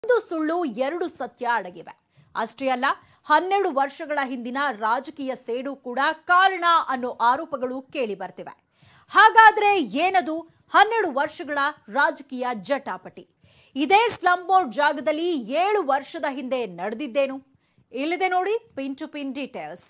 ಒಂದು ಸುಳ್ಳು ಎರಡು ಸತ್ಯ ಅಡಗಿವೆ ಅಷ್ಟೇ ಅಲ್ಲ ಹನ್ನೆರಡು ವರ್ಷಗಳ ಹಿಂದಿನ ರಾಜಕೀಯ ಸೇಡು ಕೂಡ ಕಾರಣ ಅನ್ನೋ ಆರೋಪಗಳು ಕೇಳಿ ಬರ್ತಿವೆ ಹಾಗಾದ್ರೆ ಏನದು ಹನ್ನೆರಡು ವರ್ಷಗಳ ರಾಜಕೀಯ ಜಟಾಪಟಿ ಇದೇ ಸ್ಲಂ ಬೋರ್ಡ್ ಜಾಗದಲ್ಲಿ ಏಳು ವರ್ಷದ ಹಿಂದೆ ನಡೆದಿದ್ದೇನು ಇಲ್ಲಿದೆ ನೋಡಿ ಪಿನ್ ಟು ಪಿನ್ ಡೀಟೇಲ್ಸ್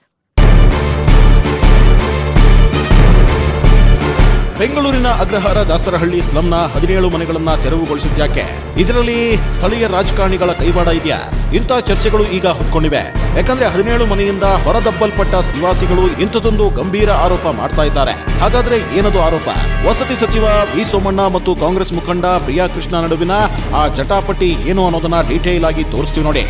ಬೆಂಗಳೂರಿನ ಅಗ್ರಹಾರ ದಾಸರಹಳ್ಳಿ ಸ್ಲಂನ ಹದಿನೇಳು ಮನೆಗಳನ್ನ ತೆರವುಗೊಳಿಸಿದ್ಯಾಕೆ ಇದರಲ್ಲಿ ಸ್ಥಳೀಯ ರಾಜಕಾರಣಿಗಳ ಕೈವಾಡ ಇದೆಯಾ ಇಂಥ ಚರ್ಚೆಗಳು ಈಗ ಹುಟ್ಕೊಂಡಿವೆ ಯಾಕಂದ್ರೆ ಹದಿನೇಳು ಮನೆಯಿಂದ ಹೊರದಬ್ಬಲ್ಪಟ್ಟ ನಿವಾಸಿಗಳು ಇಂಥದೊಂದು ಗಂಭೀರ ಆರೋಪ ಮಾಡ್ತಾ ಇದ್ದಾರೆ ಹಾಗಾದ್ರೆ ಏನದು ಆರೋಪ ವಸತಿ ಸಚಿವ ವಿ ಸೋಮಣ್ಣ ಮತ್ತು ಕಾಂಗ್ರೆಸ್ ಮುಖಂಡ ಪ್ರಿಯಾ ಕೃಷ್ಣ ನಡುವಿನ ಆ ಜಟಾಪಟಿ ಏನು ಅನ್ನೋದನ್ನ ಡೀಟೇಲ್ ಆಗಿ ತೋರಿಸ್ತೀವಿ ನೋಡಿ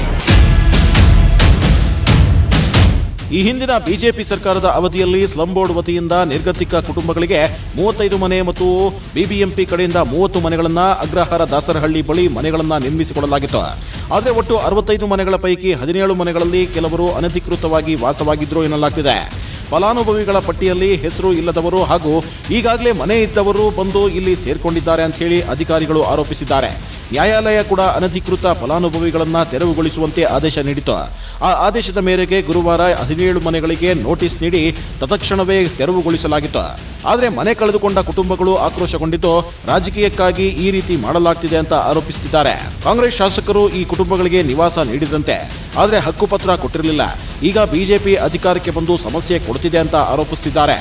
ಈ ಹಿಂದಿನ ಬಿಜೆಪಿ ಸರ್ಕಾರದ ಅವಧಿಯಲ್ಲಿ ಸ್ಲಂ ಬೋರ್ಡ್ ವತಿಯಿಂದ ನಿರ್ಗತಿಕ ಕುಟುಂಬಗಳಿಗೆ ಮೂವತ್ತೈದು ಮನೆ ಮತ್ತು ಬಿಬಿಎಂಪಿ ಕಡೆಯಿಂದ ಮೂವತ್ತು ಮನೆಗಳನ್ನ ಅಗ್ರಹಾರ ದಾಸರಹಳ್ಳಿ ಬಳಿ ಮನೆಗಳನ್ನ ನಿರ್ಮಿಸಿಕೊಡಲಾಗಿತ್ತು ಆದರೆ ಒಟ್ಟು ಅರವತ್ತೈದು ಮನೆಗಳ ಪೈಕಿ ಹದಿನೇಳು ಮನೆಗಳಲ್ಲಿ ಕೆಲವರು ಅನಧಿಕೃತವಾಗಿ ವಾಸವಾಗಿದ್ರು ಎನ್ನಲಾಗ್ತಿದೆ ಫಲಾನುಭವಿಗಳ ಪಟ್ಟಿಯಲ್ಲಿ ಹೆಸರು ಇಲ್ಲದವರು ಹಾಗೂ ಈಗಾಗಲೇ ಮನೆ ಇದ್ದವರು ಬಂದು ಇಲ್ಲಿ ಸೇರ್ಕೊಂಡಿದ್ದಾರೆ ಅಂತ ಹೇಳಿ ಅಧಿಕಾರಿಗಳು ಆರೋಪಿಸಿದ್ದಾರೆ ನ್ಯಾಯಾಲಯ ಕೂಡ ಅನಧಿಕೃತ ಫಲಾನುಭವಿಗಳನ್ನ ತೆರವುಗೊಳಿಸುವಂತೆ ಆದೇಶ ನೀಡಿತು ಆ ಆದೇಶದ ಮೇರೆಗೆ ಗುರುವಾರ ಹದಿನೇಳು ಮನೆಗಳಿಗೆ ನೋಟಿಸ್ ನೀಡಿ ತತ್ಕ್ಷಣವೇ ತೆರವುಗೊಳಿಸಲಾಗಿತ್ತು ಆದರೆ ಮನೆ ಕಳೆದುಕೊಂಡ ಕುಟುಂಬಗಳು ಆಕ್ರೋಶಗೊಂಡಿದ್ದು ರಾಜಕೀಯಕ್ಕಾಗಿ ಈ ರೀತಿ ಮಾಡಲಾಗ್ತಿದೆ ಅಂತ ಆರೋಪಿಸುತ್ತಿದ್ದಾರೆ ಕಾಂಗ್ರೆಸ್ ಶಾಸಕರು ಈ ಕುಟುಂಬಗಳಿಗೆ ನಿವಾಸ ನೀಡಿದಂತೆ ಆದರೆ ಹಕ್ಕುಪತ್ರ ಕೊಟ್ಟಿರಲಿಲ್ಲ ಈಗ ಬಿಜೆಪಿ ಅಧಿಕಾರಕ್ಕೆ ಬಂದು ಸಮಸ್ಯೆ ಕೊಡ್ತಿದೆ ಅಂತ ಆರೋಪಿಸುತ್ತಿದ್ದಾರೆ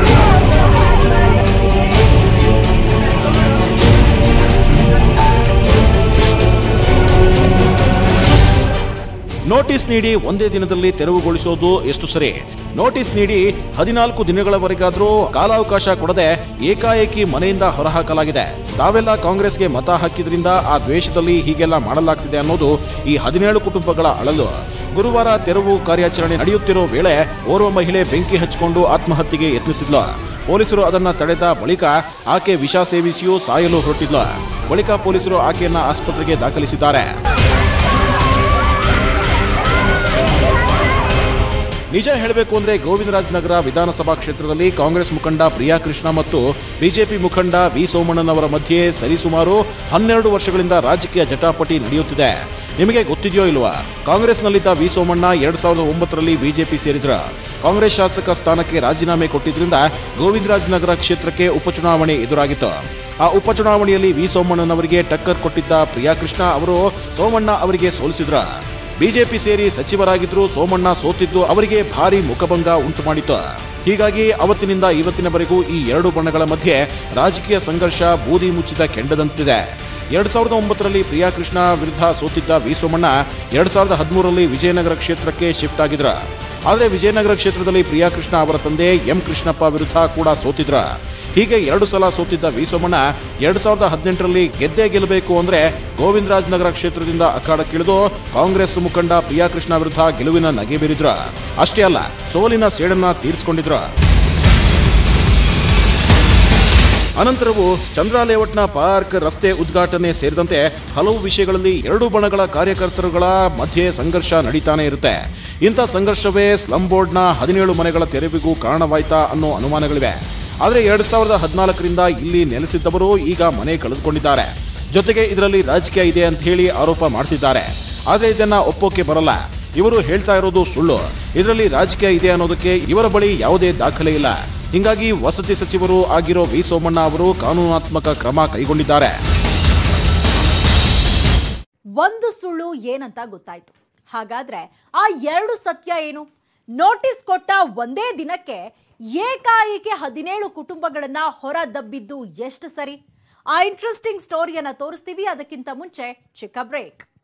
ನೋಟಿಸ್ ನೀಡಿ ಒಂದೇ ದಿನದಲ್ಲಿ ತೆರವುಗೊಳಿಸೋದು ಎಷ್ಟು ಸರಿ ನೋಟಿಸ್ ನೀಡಿ ಹದಿನಾಲ್ಕು ದಿನಗಳವರೆಗಾದರೂ ಕಾಲಾವಕಾಶ ಕೊಡದೆ ಏಕಾಏಕಿ ಮನೆಯಿಂದ ಹೊರಹಾಕಲಾಗಿದೆ ತಾವೆಲ್ಲ ಕಾಂಗ್ರೆಸ್ಗೆ ಮತ ಹಾಕಿದ್ರಿಂದ ಆ ದ್ವೇಷದಲ್ಲಿ ಹೀಗೆಲ್ಲ ಮಾಡಲಾಗ್ತಿದೆ ಅನ್ನೋದು ಈ ಹದಿನೇಳು ಕುಟುಂಬಗಳ ಅಳಲು ಗುರುವಾರ ತೆರವು ಕಾರ್ಯಾಚರಣೆ ನಡೆಯುತ್ತಿರೋ ವೇಳೆ ಓರ್ವ ಮಹಿಳೆ ಬೆಂಕಿ ಹಚ್ಚಿಕೊಂಡು ಆತ್ಮಹತ್ಯೆಗೆ ಯತ್ನಿಸಿದ್ಲು ಪೊಲೀಸರು ಅದನ್ನ ತಡೆದ ಬಳಿಕ ಆಕೆ ವಿಷ ಸೇವಿಸಿಯೂ ಸಾಯಲು ಹೊರಟಿದ್ಲು ಬಳಿಕ ಪೊಲೀಸರು ಆಕೆಯನ್ನ ಆಸ್ಪತ್ರೆಗೆ ದಾಖಲಿಸಿದ್ದಾರೆ ನಿಜ ಹೇಳಬೇಕು ಅಂದ್ರೆ ಗೋವಿಂದರಾಜನಗರ ವಿಧಾನಸಭಾ ಕ್ಷೇತ್ರದಲ್ಲಿ ಕಾಂಗ್ರೆಸ್ ಮುಖಂಡ ಪ್ರಿಯಾ ಕೃಷ್ಣ ಮತ್ತು ಬಿಜೆಪಿ ಮುಖಂಡ ವಿ ಸೋಮಣ್ಣನವರ ಮಧ್ಯೆ ಸರಿಸುಮಾರು ಹನ್ನೆರಡು ವರ್ಷಗಳಿಂದ ರಾಜಕೀಯ ಜಟಾಪಟಿ ನಡೆಯುತ್ತಿದೆ ನಿಮಗೆ ಗೊತ್ತಿದೆಯೋ ಇಲ್ವಾ ಕಾಂಗ್ರೆಸ್ನಲ್ಲಿದ್ದ ವಿ ಸೋಮಣ್ಣ ಎರಡ್ ಸಾವಿರದ ಒಂಬತ್ತರಲ್ಲಿ ಬಿಜೆಪಿ ಸೇರಿದ್ರ ಕಾಂಗ್ರೆಸ್ ಶಾಸಕ ಸ್ಥಾನಕ್ಕೆ ರಾಜೀನಾಮೆ ಕೊಟ್ಟಿದ್ರಿಂದ ಗೋವಿಂದರಾಜನಗರ ಕ್ಷೇತ್ರಕ್ಕೆ ಉಪಚುನಾವಣೆ ಎದುರಾಗಿತ್ತು ಆ ಉಪಚುನಾವಣೆಯಲ್ಲಿ ವಿ ಸೋಮಣ್ಣನವರಿಗೆ ಟಕ್ಕರ್ ಕೊಟ್ಟಿದ್ದ ಪ್ರಿಯಾ ಕೃಷ್ಣ ಅವರು ಸೋಮಣ್ಣ ಅವರಿಗೆ ಸೋಲಿಸಿದ್ರ ಬಿಜೆಪಿ ಸೇರಿ ಸಚಿವರಾಗಿದ್ರು ಸೋಮಣ್ಣ ಸೋತಿದ್ದು ಅವರಿಗೆ ಭಾರಿ ಮುಖಭಂಗ ಉಂಟು ಮಾಡಿತು ಹೀಗಾಗಿ ಅವತ್ತಿನಿಂದ ಇವತ್ತಿನವರೆಗೂ ಈ ಎರಡು ಬಣಗಳ ಮಧ್ಯೆ ರಾಜಕೀಯ ಸಂಘರ್ಷ ಬೂದಿ ಮುಚ್ಚಿದ ಕೆಂಡದಂತಿದೆ ಎರಡ್ ಸಾವಿರದ ಒಂಬತ್ತರಲ್ಲಿ ಪ್ರಿಯಾ ಕೃಷ್ಣ ವಿರುದ್ಧ ಸೋತಿದ್ದ ವಿ ಸೋಮಣ್ಣ ಎರಡ್ ಸಾವಿರದ ಹದಿಮೂರರಲ್ಲಿ ವಿಜಯನಗರ ಕ್ಷೇತ್ರಕ್ಕೆ ಶಿಫ್ಟ್ ಆಗಿದ್ರ ಆದರೆ ವಿಜಯನಗರ ಕ್ಷೇತ್ರದಲ್ಲಿ ಪ್ರಿಯಾ ಕೃಷ್ಣ ಅವರ ತಂದೆ ಎಂ ಕೃಷ್ಣಪ್ಪ ವಿರುದ್ಧ ಕೂಡ ಸೋತಿದ್ರ ಹೀಗೆ ಎರಡು ಸಲ ಸೋತಿದ್ದ ವಿ ಸೋಮಣ್ಣ ಎರಡ್ ಸಾವಿರದ ಹದಿನೆಂಟರಲ್ಲಿ ಗೆದ್ದೇ ಗೆಲ್ಲಬೇಕು ಅಂದ್ರೆ ಗೋವಿಂದರಾಜನಗರ ಕ್ಷೇತ್ರದಿಂದ ಅಖಾಡಕ್ಕಿಳಿದು ಕಾಂಗ್ರೆಸ್ ಮುಖಂಡ ಪ್ರಿಯಾ ಕೃಷ್ಣ ವಿರುದ್ಧ ಗೆಲುವಿನ ನಗೆ ಬೀರಿದ್ರ ಅಷ್ಟೇ ಅಲ್ಲ ಸೋಲಿನ ಸೇಡನ್ನ ತೀರಿಸಿಕೊಂಡಿದ್ರ ಅನಂತರವೂ ಚಂದ್ರ ಲೇಔಟ್ನ ಪಾರ್ಕ್ ರಸ್ತೆ ಉದ್ಘಾಟನೆ ಸೇರಿದಂತೆ ಹಲವು ವಿಷಯಗಳಲ್ಲಿ ಎರಡು ಬಣಗಳ ಕಾರ್ಯಕರ್ತರುಗಳ ಮಧ್ಯೆ ಸಂಘರ್ಷ ನಡೀತಾನೆ ಇರುತ್ತೆ ಇಂಥ ಸಂಘರ್ಷವೇ ಸ್ಲಂ ಬೋರ್ಡ್ನ ಹದಿನೇಳು ಮನೆಗಳ ತೆರವಿಗೂ ಕಾರಣವಾಯ್ತಾ ಅನ್ನೋ ಅನುಮಾನಗಳಿವೆ ಆದರೆ ಎರಡ್ ಸಾವಿರದ ಹದಿನಾಲ್ಕರಿಂದ ಇಲ್ಲಿ ನೆಲೆಸಿದ್ದವರು ಈಗ ಮನೆ ಕಳೆದುಕೊಂಡಿದ್ದಾರೆ ಜೊತೆಗೆ ಇದರಲ್ಲಿ ರಾಜಕೀಯ ಇದೆ ಅಂತ ಹೇಳಿ ಆರೋಪ ಮಾಡ್ತಿದ್ದಾರೆ ಆದರೆ ಇದನ್ನ ಒಪ್ಪೋಕೆ ಬರಲ್ಲ ಇವರು ಹೇಳ್ತಾ ಇರೋದು ಸುಳ್ಳು ಇದರಲ್ಲಿ ರಾಜಕೀಯ ಇದೆ ಅನ್ನೋದಕ್ಕೆ ಇವರ ಬಳಿ ಯಾವುದೇ ದಾಖಲೆ ಇಲ್ಲ ಹಿಂಗಾಗಿ ವಸತಿ ಸಚಿವರು ಆಗಿರೋ ವಿ ಸೋಮಣ್ಣ ಅವರು ಕಾನೂನಾತ್ಮಕ ಕ್ರಮ ಕೈಗೊಂಡಿದ್ದಾರೆ ಒಂದು ಸುಳ್ಳು ಏನಂತ ಗೊತ್ತಾಯ್ತು ಹಾಗಾದ್ರೆ ಆ ಎರಡು ಸತ್ಯ ಏನು ನೋಟಿಸ್ ಕೊಟ್ಟ ಒಂದೇ ದಿನಕ್ಕೆ ಏಕಾಏಕಿ ಹದಿನೇಳು ಕುಟುಂಬಗಳನ್ನ ಹೊರ ದಬ್ಬಿದ್ದು ಎಷ್ಟು ಸರಿ ಆ ಇಂಟ್ರೆಸ್ಟಿಂಗ್ ಸ್ಟೋರಿಯನ್ನ ತೋರಿಸ್ತೀವಿ ಅದಕ್ಕಿಂತ ಮುಂಚೆ ಚಿಕ್ಕ ಬ್ರೇಕ್